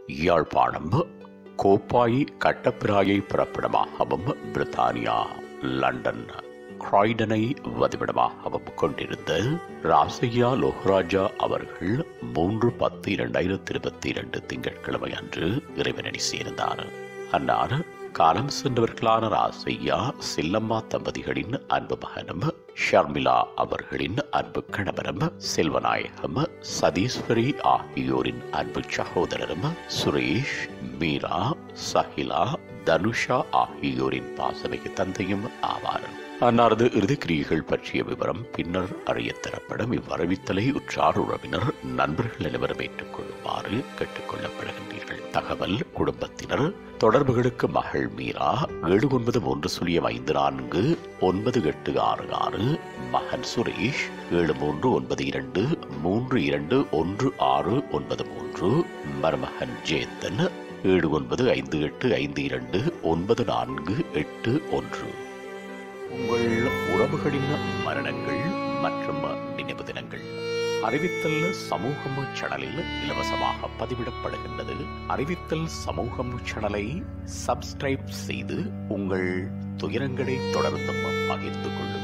யாழ்ப்பாணம் கோப்பாய் கட்டப்பிராயை பிறப்பிடமாகவும் பிரித்தானியா லண்டன் கிராய்டனை வதிவிடமாகவும் கொண்டிருந்த ராசையா லோகராஜா அவர்கள் மூன்று பத்து இரண்டாயிரத்தி இருபத்தி இரண்டு திங்கட்கிழமை அன்று இறைவனடி சேர்ந்தார் அன்னார் காலம் சென்றவர்களான ராசையா செல்லம்மா தம்பதிகளின் அன்பு மகனும் ஷர்மிளா அவர்களின் அன்பு கணவரும் செல்வநாயகம் சதீஸ்வரி ஆகியோரின் அன்பு சகோதரரும் சுரேஷ் மீரா சஹிலா தனுஷா ஆகியோரின் பாசமிகு தந்தையும் ஆவார் அன்னாரது இறுதிக்கிரியைகள் பற்றிய விவரம் பின்னர் அறியத் தரப்படும் இவ்வறிவித்தலை உற்றார் உறவினர் நண்பர்கள் அனைவரும் ஏற்றுக்கொள்ளுமாறு கேட்டுக் கொள்ளப்படுகின்றீர்கள் தகவல் குடும்பத்தினர் தொடர்புகளுக்கு மகள் மீரா ஏழு ஒன்பது மூன்று சுழியம் ஐந்து நான்கு ஒன்பது எட்டு ஆறு ஆறு மகன் சுரேஷ் ஏழு மூன்று ஒன்பது இரண்டு மூன்று இரண்டு ஒன்று ஆறு ஒன்பது மூன்று மருமகன் ஜேத்தன் ஏழு ஒன்பது ஐந்து எட்டு ஐந்து இரண்டு ஒன்பது நான்கு எட்டு ஒன்று உங்கள் உறவுகளின் மரணங்கள் மற்றும் நினைவு தினங்கள் அறிவித்தல் சமூகம் சேனலில் இலவசமாக பதிவிடப்படுகின்றது அறிவித்தல் சமூகம் சேனலை சப்ஸ்கிரைப் செய்து உங்கள் துயரங்களை தொடர்ந்தும் பகிர்ந்து கொள்ளுங்கள்